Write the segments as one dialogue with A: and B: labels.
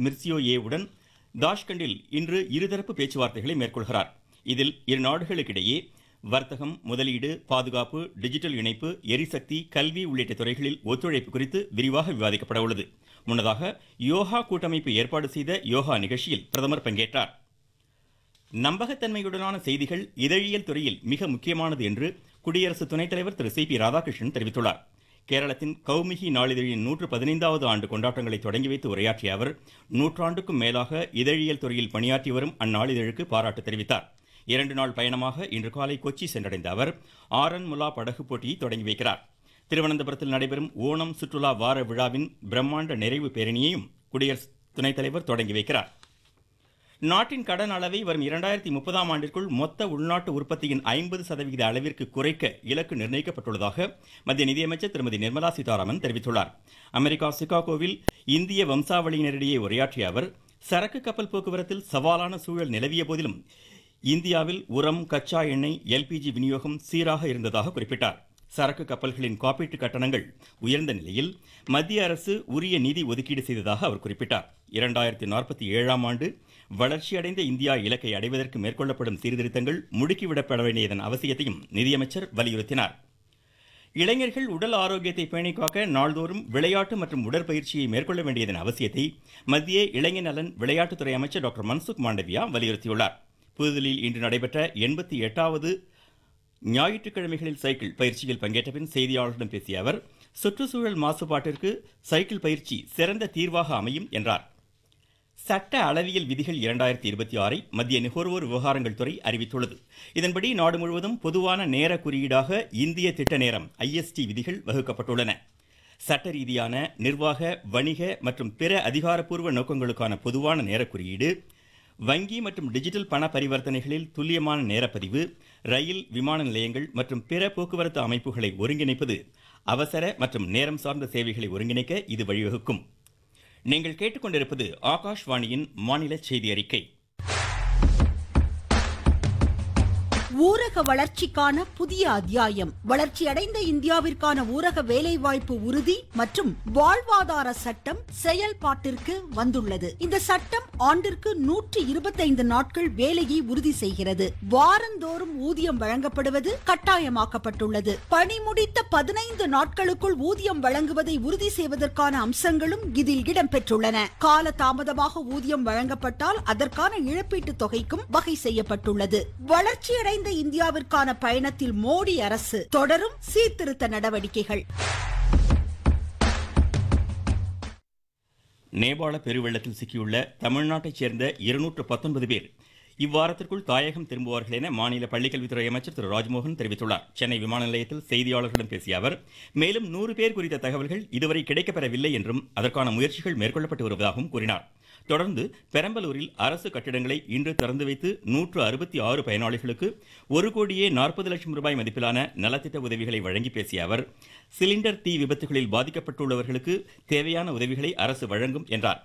A: மிர்சியோ ஏவுடன் தாஷ்கண்டில் இன்று இருதரப்பு பேச்சுவார்த்தைகளை மேற்கொள்கிறார் இதில் இரு நாடுகளுக்கிடையே வர்த்தகம் முதலீடு பாதுகாப்பு டிஜிட்டல் இணைப்பு எரிசக்தி கல்வி உள்ளிட்ட துறைகளில் ஒத்துழைப்பு குறித்து விரிவாக விவாதிக்கப்பட உள்ளது முன்னதாக யோகா கூட்டமைப்பு ஏற்பாடு செய்த யோகா நிகழ்ச்சியில் பிரதமர் பங்கேற்றார் நம்பகத்தன்மையுடனான செய்திகள் இதழியல் துறையில் மிக முக்கியமானது என்று குடியரசு துணைத் தலைவர் திரு சி பி ராதாகிருஷ்ணன் தெரிவித்துள்ளார் கேரளத்தின் கௌமிகி நாளிதழின் நூற்று பதினைந்தாவது ஆண்டு கொண்டாட்டங்களை தொடங்கி வைத்து உரையாற்றிய அவர் நூற்றாண்டுக்கும் மேலாக இதழியல் துறையில் பணியாற்றி வரும் அந்நாளிதழுக்கு பாராட்டு தெரிவித்தார் இரண்டு நாள் பயணமாக இன்று காலை கொச்சி சென்றடைந்த அவர் ஆரன் முலா படகு போட்டியை தொடங்கி வைக்கிறார் திருவனந்தபுரத்தில் நடைபெறும் ஓணம் சுற்றுலா வார விழாவின் பிரம்மாண்ட நிறைவு பேரணியையும் குடியரசு துணைத் தலைவர் தொடங்கி வைக்கிறார் நாட்டின் கடன் அளவை வரும் இரண்டாயிரத்தி முப்பதாம் ஆண்டிற்குள் மொத்த உள்நாட்டு உற்பத்தியின் ஐம்பது சதவிகித அளவிற்கு குறைக்க இலக்கு நிர்ணயிக்கப்பட்டுள்ளதாக மத்திய நிதியமைச்சர் திருமதி நிர்மலா சீதாராமன் தெரிவித்துள்ளார் அமெரிக்கா சிகாகோவில் இந்திய வம்சாவளியினரிடையே உரையாற்றிய அவர் சரக்கு கப்பல் போக்குவரத்தில் சவாலான சூழல் நிலவிய போதிலும் இந்தியாவில் உரம் கச்சா எண்ணெய் எல்பிஜி விநியோகம் சீராக இருந்ததாக குறிப்பிட்டார் சரக்கு கப்பல்களின் காப்பீட்டு கட்டணங்கள் உயர்ந்த நிலையில் மத்திய அரசு உரிய நிதி ஒதுக்கீடு செய்ததாக அவர் குறிப்பிட்டார் இரண்டாயிரத்தி நாற்பத்தி ஏழாம் ஆண்டு வளர்ச்சியடைந்த இந்தியா இலக்கை அடைவதற்கு மேற்கொள்ளப்படும் சீர்திருத்தங்கள் முடுக்கிவிடப்பட வேண்டியதன் அவசியத்தையும் நிதியமைச்சர் வலியுறுத்தினார் இளைஞர்கள் உடல் ஆரோக்கியத்தை பேணிக் காக்க நாள்தோறும் விளையாட்டு மற்றும் உடற்பயிற்சியை மேற்கொள்ள வேண்டியதன் அவசியத்தை மத்திய இளைஞர் நலன் விளையாட்டுத்துறை அமைச்சர் டாக்டர் மன்சுக் மாண்டவியா வலியுறுத்தியுள்ளார் புதுதில்லியில் இன்று நடைபெற்ற எண்பத்தி எட்டாவது ஞாயிற்றுக்கிழமைகளில் சைக்கிள் பயிற்சியில் பங்கேற்ற பின் செய்தியாளர்களிடம் பேசிய அவர் சுற்றுச்சூழல் மாசுபாட்டிற்கு சைக்கிள் பயிற்சி சிறந்த தீர்வாக அமையும் என்றார் சட்ட அளவியல் விதிகள் இரண்டாயிரத்தி இருபத்தி ஆறை மத்திய நுகர்வோர் விவகாரங்கள் துறை அறிவித்துள்ளது இதன்படி நாடு முழுவதும் பொதுவான நேர குறியீடாக இந்திய திட்ட நேரம் ஐஎஸ்டி விதிகள் வகுக்கப்பட்டுள்ளன சட்ட ரீதியான நிர்வாக வணிக மற்றும் பிற அதிகாரப்பூர்வ நோக்கங்களுக்கான பொதுவான நேர குறியீடு வங்கி மற்றும் டிஜிட்டல் பண பரிவர்த்தனைகளில் துல்லியமான நேரப்பதிவு ரயில் விமான நிலையங்கள் மற்றும் பிற போக்குவரத்து அமைப்புகளை ஒருங்கிணைப்பது அவசர மற்றும் நேரம் சார்ந்த சேவைகளை ஒருங்கிணைக்க இது வழிவகுக்கும் நீங்கள் கேட்டுக்கொண்டிருப்பது ஆகாஷ்வாணியின் மாநில செய்தி அறிக்கை
B: ஊரக வளர்ச்சிக்கான புதிய அத்தியாயம் வளர்ச்சியடைந்த இந்தியாவிற்கான ஊரக வேலைவாய்ப்பு உறுதி மற்றும் வாழ்வாதார சட்டம் செயல்பாட்டிற்கு வந்துள்ளது இந்த சட்டம் ஆண்டிற்கு நூற்றி இருபத்தைந்து நாட்கள் வேலையை உறுதி செய்கிறது வாரந்தோறும் ஊதியம் வழங்கப்படுவது கட்டாயமாக்கப்பட்டுள்ளது பணி முடித்த பதினைந்து நாட்களுக்குள் ஊதியம் வழங்குவதை உறுதி செய்வதற்கான அம்சங்களும் இதில் இடம்பெற்றுள்ளன கால தாமதமாக ஊதியம் வழங்கப்பட்டால் அதற்கான இழப்பீட்டுத் தொகைக்கும் வகை செய்யப்பட்டுள்ளது வளர்ச்சியடைந்த இந்தியாவிற்கான பயணத்தில் மோடி அரசு தொடரும் சீர்திருத்த நடவடிக்கைகள்
A: நேபாள பெருவெள்ளத்தில் சிக்கியுள்ள தமிழ்நாட்டைச் சேர்ந்த இருநூற்று பத்தொன்பது பேர் இவ்வாரத்திற்குள் தாயகம் திரும்புவார்கள் என மாநில பள்ளிக்கல்வித்துறை அமைச்சர் திரு ராஜ்மோகன் தெரிவித்துள்ளார் சென்னை விமான நிலையத்தில் செய்தியாளர்களிடம் பேசிய அவர் மேலும் நூறு பேர் குறித்த தகவல்கள் இதுவரை கிடைக்கப்பெறவில்லை என்றும் அதற்கான முயற்சிகள் மேற்கொள்ளப்பட்டு வருவதாகவும் கூறினார் தொடர்ந்து பெரம்பலூரில் அரசு கட்டிடங்களை இன்று திறந்து வைத்து நூற்று அறுபத்தி ஆறு பயனாளிகளுக்கு ஒரு கோடியே நாற்பது லட்சம் ரூபாய் மதிப்பிலான நலத்திட்ட உதவிகளை வழங்கி பேசிய அவர் சிலிண்டர் தீ விபத்துகளில் பாதிக்கப்பட்டுள்ளவர்களுக்கு தேவையான உதவிகளை அரசு வழங்கும் என்றார்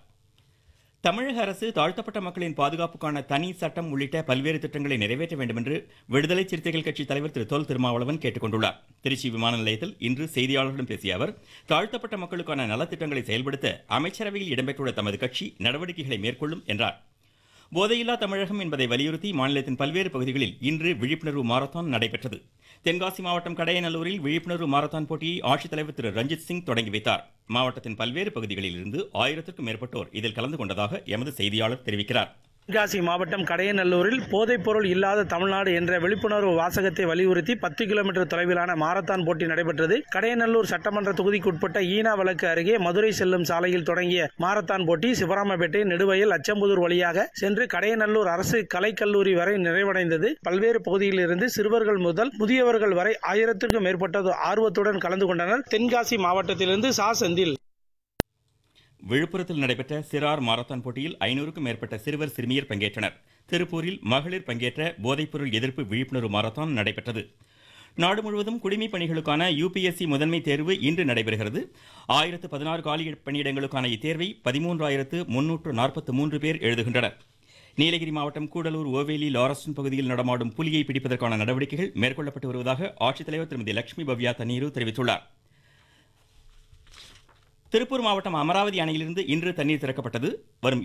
A: தமிழக அரசு தாழ்த்தப்பட்ட மக்களின் பாதுகாப்புக்கான தனி சட்டம் உள்ளிட்ட பல்வேறு திட்டங்களை நிறைவேற்ற வேண்டும் என்று விடுதலை சிறுத்தைகள் கட்சி தலைவர் திரு தொல் திருமாவளவன் கேட்டுக்கொண்டுள்ளார் திருச்சி விமான நிலையத்தில் இன்று செய்தியாளர்களிடம் பேசிய அவர் தாழ்த்தப்பட்ட மக்களுக்கான நலத்திட்டங்களை செயல்படுத்த அமைச்சரவையில் இடம்பெற்றுள்ள தமது கட்சி நடவடிக்கைகளை மேற்கொள்ளும் என்றார் போதையில்லா தமிழகம் என்பதை வலியுறுத்தி மாநிலத்தின் பல்வேறு பகுதிகளில் இன்று விழிப்புணர்வு மாரத்தான் நடைபெற்றது தென்காசி மாவட்டம் கடையநல்லூரில் விழிப்புணர்வு மாரத்தான் போட்டியை ஆட்சித்தலைவர் திரு ரஞ்சித் சிங் தொடங்கி வைத்தார் மாவட்டத்தின் பல்வேறு பகுதிகளில் இருந்து ஆயிரத்திற்கும் மேற்பட்டோர் இதில் கலந்து கொண்டதாக எமது செய்தியாளர் தெரிவிக்கிறார்
C: தென்காசி மாவட்டம் கடையநல்லூரில் போதைப் பொருள் இல்லாத தமிழ்நாடு என்ற விழிப்புணர்வு வாசகத்தை வலியுறுத்தி பத்து கிலோமீட்டர் தொலைவிலான மாரத்தான் போட்டி நடைபெற்றது கடையநல்லூர் சட்டமன்ற தொகுதிக்குட்பட்ட ஈனா வழக்கு அருகே மதுரை செல்லும் சாலையில் தொடங்கிய மாரத்தான் போட்டி சிவராமபேட்டை நெடுவயல் அச்சம்புதூர் வழியாக சென்று கடையநல்லூர் அரசு கலைக்கல்லூரி வரை நிறைவடைந்தது பல்வேறு பகுதியில் இருந்து சிறுவர்கள் முதல் முதியவர்கள் வரை ஆயிரத்திற்கும் மேற்பட்டது ஆர்வத்துடன் கலந்து கொண்டனர் தென்காசி மாவட்டத்திலிருந்து சா செந்தில்
A: விழுப்புரத்தில் நடைபெற்ற சிறார் மாரத்தான் போட்டியில் ஐநூறுக்கும் மேற்பட்ட சிறுவர் சிறுமியர் பங்கேற்றனர் திருப்பூரில் மகளிர் பங்கேற்ற போதைப்பொருள் எதிர்ப்பு விழிப்புணர்வு மாரத்தான் நடைபெற்றது நாடு முழுவதும் குடிமைப் பணிகளுக்கான யுபிஎஸ்சி முதன்மை தேர்வு இன்று நடைபெறுகிறது ஆயிரத்து பதினாறு காலி பணியிடங்களுக்கான இத்தேர்வை பதிமூன்றாயிரத்து முன்னூற்று நாற்பத்தி மூன்று பேர் எழுதுகின்றனர் நீலகிரி மாவட்டம் கூடலூர் ஓவேலி லாரஸ்டன் பகுதியில் நடமாடும் புலியை பிடிப்பதற்கான நடவடிக்கைகள் மேற்கொள்ளப்பட்டு வருவதாக ஆட்சித்தலைவர் திருமதி லட்சுமி பவ்யா தண்ணீரு தெரிவித்துள்ளார் திருப்பூர் மாவட்டம் அமராவதி அணையிலிருந்து இன்று தண்ணீர் திறக்கப்பட்டது வரும்